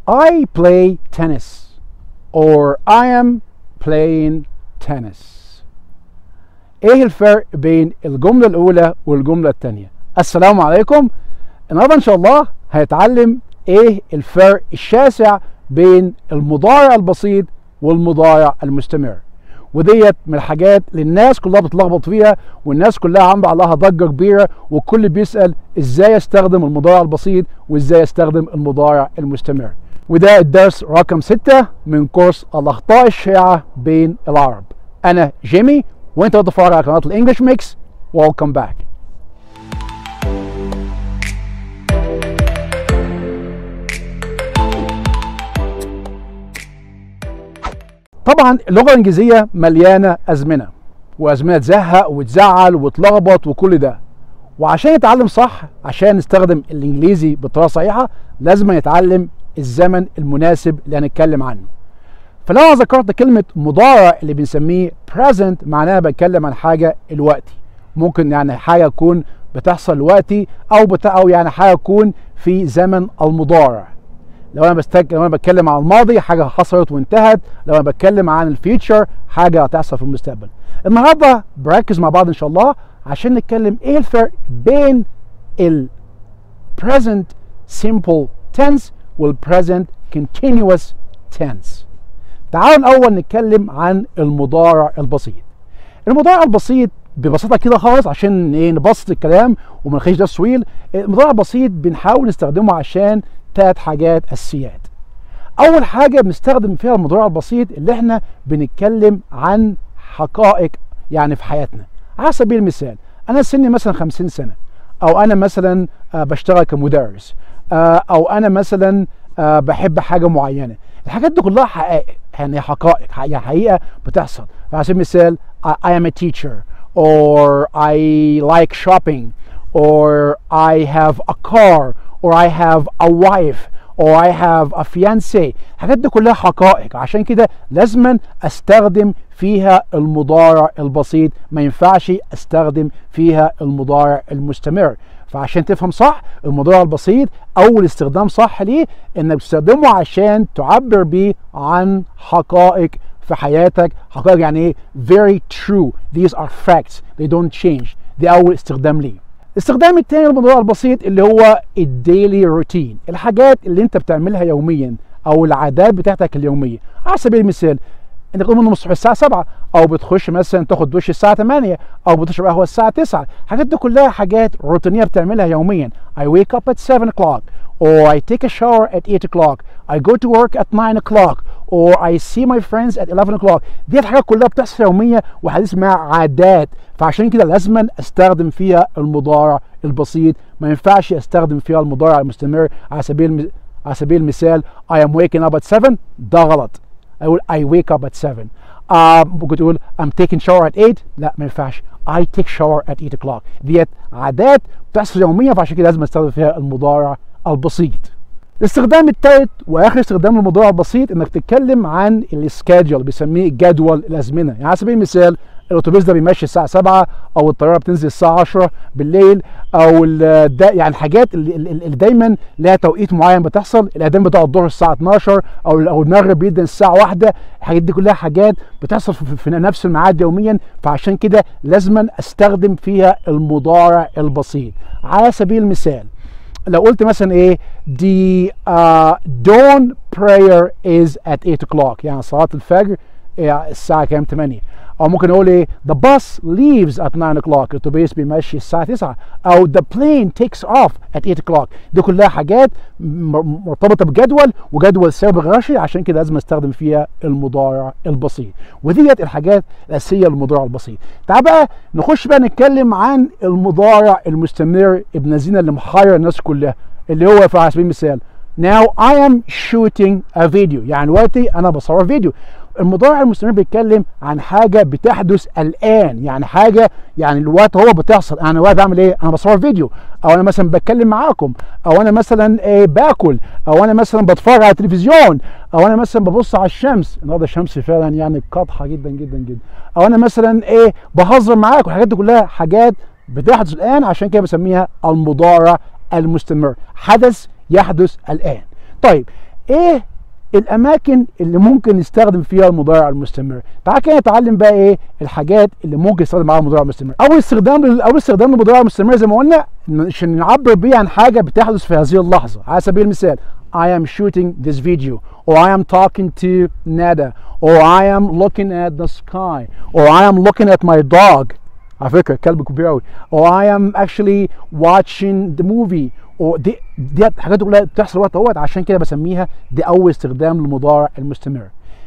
I play tennis or I am playing tennis ايه الفرق بين الجملة الأولى والجملة الثانية؟ السلام عليكم النهارده إن شاء الله هنتعلم ايه الفرق الشاسع بين المضارع البسيط والمضارع المستمر وديت من الحاجات اللي الناس كلها بتلخبط فيها والناس كلها عامله عليها ضجه كبيره والكل بيسال ازاي استخدم المضارع البسيط وازاي استخدم المضارع المستمر وده الدرس رقم ستة من كورس الاخطاء الشائعه بين العرب انا جيمي وانت بتتفرج على قناه الانجليش ميكس ويلكم باك طبعا اللغه الانجليزيه مليانه ازمنه وازمنه تزهق وتزعل وتلخبط وكل ده وعشان نتعلم صح عشان نستخدم الانجليزي بطريقه صحيحه لازم نتعلم الزمن المناسب اللي هنتكلم عنه فلو انا ذكرت كلمه مضارع اللي بنسميه present معناها بتكلم عن حاجه الوقتي ممكن يعني حاجه تكون بتحصل دلوقتي او بتاع او يعني حاجه تكون في زمن المضارع لو انا بستك... لو انا بتكلم عن الماضي حاجه حصلت وانتهت لو انا بتكلم عن الفيوتشر حاجه هتحصل في المستقبل النهارده بركز مع بعض ان شاء الله عشان نتكلم ايه الفرق بين ال present simple tense وال present continuous tense تعالوا الاول نتكلم عن المضارع البسيط المضارع البسيط ببساطه كده خالص عشان ايه نبسط الكلام وما نخليش ده طويل المضارع البسيط بنحاول نستخدمه عشان ثلاث حاجات اساسيات اول حاجه بنستخدم فيها المضارع البسيط اللي احنا بنتكلم عن حقائق يعني في حياتنا على سبيل المثال انا سني مثلا 50 سنه او انا مثلا بشتغل كمدرس او انا مثلا بحب حاجه معينه الحاجات دي كلها حقائق يعني حقائق يعني حقيقه بتحصل على سبيل المثال I am a teacher or I like shopping or I have a car or I have a wife or I have a fiancé الحاجات دي كلها حقائق عشان كده لازما استخدم فيها المضارع البسيط ما ينفعش استخدم فيها المضارع المستمر فعشان تفهم صح المضارع البسيط اول استخدام صح ليه انك بتستخدمه عشان تعبر بيه عن حقائق في حياتك حقائق يعني ايه very true these are facts they don't change دي اول استخدام ليه الاستخدام الثاني للموضوع البسيط اللي هو الديلي روتين الحاجات اللي انت بتعملها يوميا او العادات بتاعتك اليوميه على سبيل المثال انت بتقوم من الصبح الساعه 7 او بتخش مثلا تاخد دش الساعه 8 او بتشرب قهوه الساعه 9 الحاجات دي كلها حاجات روتينيه بتعملها يوميا I wake up at 7 o'clock or I take a shower at 8 o'clock I go to work at 9 o'clock or I see my friends at 11 o'clock دي الحاجات كلها بتحصل يوميا وحاجات اسمها عادات فعشان كده لازما استخدم فيها المضارع البسيط ما ينفعش استخدم فيها المضارع المستمر على سبيل على سبيل المثال I am waking up at 7 ده غلط اقول I wake up at 7 uh, ممكن تقول I'm taking shower at 8 لا ما ينفعش I take shower at 8 o'clock ديت عادات بتحصل يوميا فعشان كده لازم استخدم فيها المضارع البسيط الاستخدام الثالث واخر استخدام للمضارع البسيط انك تتكلم عن السكادجول بيسميه جدول الازمنه يعني على سبيل المثال الاتوبيس ده بيمشي الساعه 7 او الطياره بتنزل الساعه 10 بالليل او دا يعني الحاجات اللي, اللي دايما لها توقيت معين بتحصل الاذان بتاع الظهر الساعه 12 او او المغرب بيدن الساعه 1 الحاجات دي كلها حاجات بتحصل في, في نفس الميعاد يوميا فعشان كده لازما استخدم فيها المضارع البسيط على سبيل المثال لو قلت مثلا ايه the uh, dawn prayer is at 8 o'clock يعني صلاه الفجر الساعه كام 8 او ممكن اقول ايه the bus leaves at 9 o'clock الاتوبيس بيمشي الساعه 9 او the plane takes off at 8 o'clock دي كلها حاجات مرتبطه بجدول وجدول سابق غشي عشان كده لازم استخدم فيها المضارع البسيط وديت الحاجات الاساسيه للمضارع البسيط تعال بقى نخش بقى نتكلم عن المضارع المستمر ابن زينه اللي محير الناس كلها اللي هو على سبيل المثال Now I am shooting a video يعني دلوقتي انا بصور فيديو المضارع المستمر بيتكلم عن حاجه بتحدث الان يعني حاجه يعني الوقت هو بتحصل انا الوقت اعمل ايه انا بصور فيديو او انا مثلا بتكلم معاكم او انا مثلا إيه باكل او انا مثلا بتفرج على التلفزيون او انا مثلا ببص على الشمس النهارده الشمس فعلا يعني قاطحه جدا جدا جدا او انا مثلا ايه بهزر معاكم الحاجات دي كلها حاجات بتحدث الان عشان كده بسميها المضارع المستمر حدث يحدث الان طيب ايه الاماكن اللي ممكن نستخدم فيها المضارع المستمر تعال كده نتعلم بقى ايه الحاجات اللي ممكن نستخدم معاها المضارع المستمر اول استخدام لل- اول استخدام للمضارع المستمر زي ما قلنا إن- عشان نعبر بيه عن حاجه بتحدث في هذه اللحظه على سبيل المثال I am shooting this video or I am talking to Nada or I am looking at the sky or I am looking at my dog على فكره كلب كبير قوي or I am actually watching the movie or دي دي حاجات دي كلها بتحصل وقت اهوت عشان كده بسميها دي اول استخدام للمضارع المستمر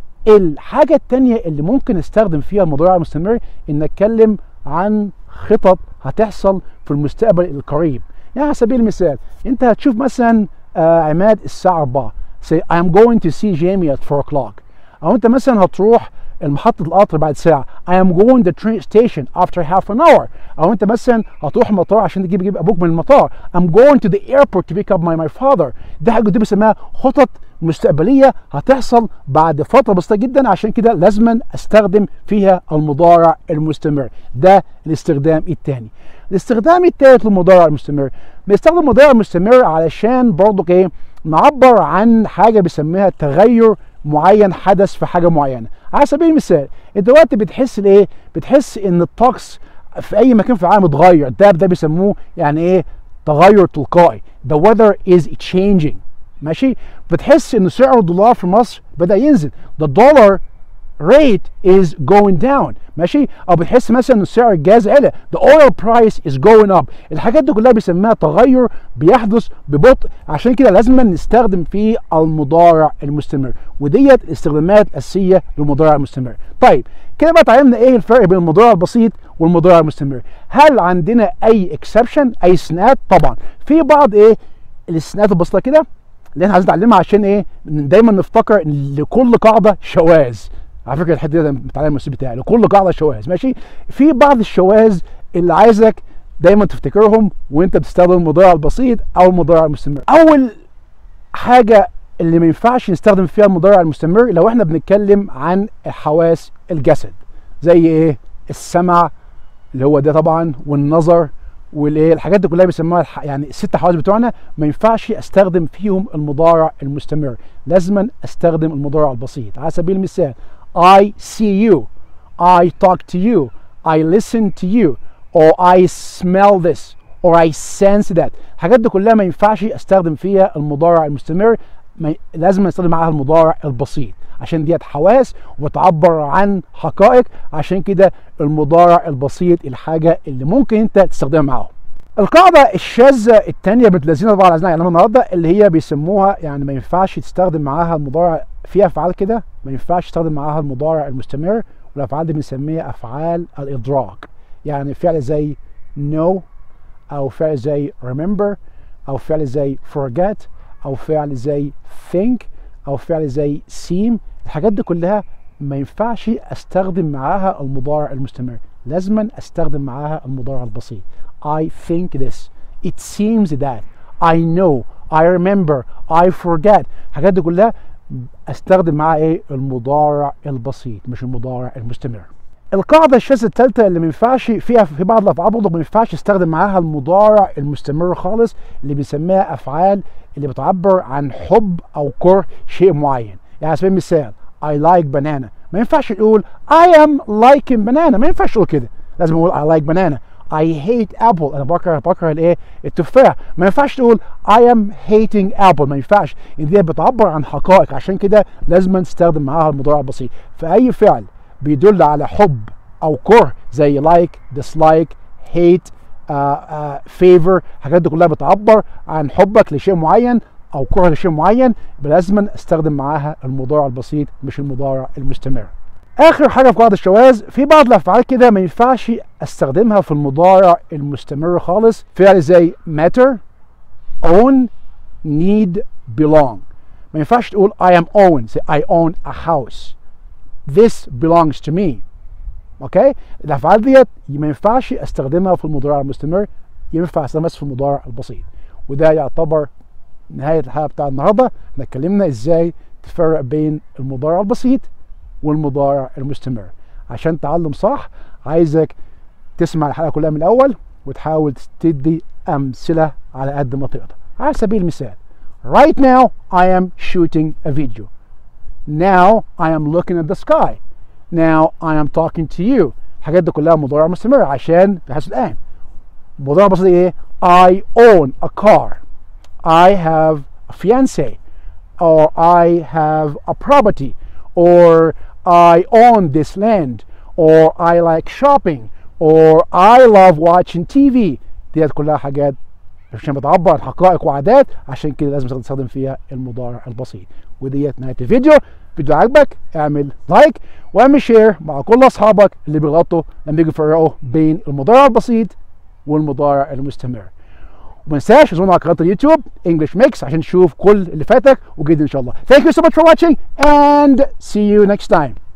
الحاجة التانية اللي ممكن نستخدم فيها المضارع المستمر ان نتكلم عن خطط هتحصل في المستقبل القريب يعني على سبيل المثال انت هتشوف مثلا آه عماد الساعة 4 say I am going to see Jamie at 4 o'clock او انت مثلا هتروح محطة القطر بعد ساعة I am going to train station after half an hour او انت مثلا هتروح المطار عشان تجيب تجيب ابوك من المطار I'm going to the airport to pick up my, my father دي حاجة دي بسميها خطط مستقبلية هتحصل بعد فترة بسيطة جدا عشان كده لازما استخدم فيها المضارع المستمر ده الاستخدام الثاني الاستخدام الثالث للمضارع المستمر بنستخدم المضارع المستمر علشان برضو ايه نعبر عن حاجة بيسميها تغير معين حدث في حاجة معينة على سبيل المثال انت دلوقتي بتحس الايه بتحس ان الطقس في اي مكان في العالم اتغير ده ده بيسموه يعني ايه تغير تلقائي the weather is changing ماشي بتحس ان سعر الدولار في مصر بدا ينزل the dollar rate is going down ماشي او بتحس مثلا ان سعر الجاز علا the oil price is going up الحاجات دي كلها بيسميها تغير بيحدث ببطء عشان كده لازم نستخدم فيه المضارع المستمر وديت الاستخدامات الاساسيه للمضارع المستمر طيب كده بقى اتعلمنا ايه الفرق بين المضارع البسيط والمضارع المستمر هل عندنا اي اكسبشن اي استثناءات طبعا في بعض ايه الاستثناءات البسيطه كده اللي احنا عايزين نتعلمها عشان ايه دايما نفتكر ان لكل قاعده شواذ على فكره الحته دي بتعلم المسؤول بتاعي لكل قاعده شواذ ماشي في بعض الشواذ اللي عايزك دايما تفتكرهم وانت بتستخدم المضارع البسيط او المضارع المستمر اول حاجه اللي ما ينفعش نستخدم فيها المضارع المستمر لو احنا بنتكلم عن حواس الجسد زي ايه السمع اللي هو ده طبعا والنظر والايه الحاجات دي كلها بيسموها الح... يعني الست حواس بتوعنا ما ينفعش استخدم فيهم المضارع المستمر لازما استخدم المضارع البسيط على سبيل المثال I see you I talk to you I listen to you or I smell this or I sense that الحاجات دي كلها ما ينفعش استخدم فيها المضارع المستمر ما... لازم استخدم معاها المضارع البسيط عشان ديت حواس وبتعبر عن حقائق عشان كده المضارع البسيط الحاجه اللي ممكن انت تستخدمها معاهم القاعدة الشاذة الثانية بنت لذينه طبعا عايزين نعلمها النهارده اللي هي بيسموها يعني ما ينفعش تستخدم معاها المضارع في افعال كده ما ينفعش تستخدم معاها المضارع المستمر والافعال دي بنسميها افعال الادراك يعني فعل زي know او فعل زي remember او فعل زي forget او فعل زي think او فعل زي seem الحاجات دي كلها ما ينفعش استخدم معاها المضارع المستمر لازما استخدم معاها المضارع البسيط I think this it seems that I know I remember I forget الحاجات دي كلها استخدم معاها ايه المضارع البسيط مش المضارع المستمر القاعدة الشاذة الثالثة اللي ما ينفعش فيها في بعض الأفعال برضه ما ينفعش استخدم معاها المضارع المستمر خالص اللي بنسميها أفعال اللي بتعبر عن حب أو كره شيء معين يعني على سبيل المثال I like banana ما ينفعش تقول I am liking banana ما ينفعش تقول كده لازم اقول I like banana I hate apple انا بكره بكره الايه التفاح ما ينفعش تقول I am hating apple ما ينفعش دي بتعبر عن حقائق عشان كده لازم تستخدم معاها المضارع البسيط فاي فعل بيدل على حب او كره زي like dislike hate uh, uh, favor الحاجات دي كلها بتعبر عن حبك لشيء معين او كره لشيء معين لازم استخدم معاها المضارع البسيط مش المضارع المستمر اخر حاجه في قاعده الشواذ في بعض الافعال كده ما ينفعش استخدمها في المضارع المستمر خالص فعل زي matter own need belong ما ينفعش تقول I am own say I own a house this belongs to me اوكي الافعال ديت ما ينفعش استخدمها في المضارع المستمر ينفع استخدمها بس في المضارع البسيط وده يعتبر نهايه الحلقه بتاع النهارده احنا اتكلمنا ازاي تفرق بين المضارع البسيط والمضارع المستمر عشان تعلم صح عايزك تسمع الحلقه كلها من الاول وتحاول تدي امثله على قد ما تقدر على سبيل المثال right now I am shooting a video now I am looking at the sky now I am talking to you الحاجات دي كلها مضارع مستمر عشان بحيث الآن مضارع بسيط ايه I own a car I have a fiance or I have a property or I own this land or I like shopping or I love watching TV ديت كلها حاجات عشان بتعبر عن حقائق وعادات عشان كده لازم تستخدم فيها المضارع البسيط وديت نهايه الفيديو فيديو عجبك اعمل لايك واعمل شير مع كل اصحابك اللي بيغلطوا لما بيجوا يفرقوا بين المضارع البسيط والمضارع المستمر وما تنساش تزورنا على قناه اليوتيوب انجلش ميكس عشان تشوف كل اللي فاتك وجديد ان شاء الله. Thank you so much for watching and see you next time.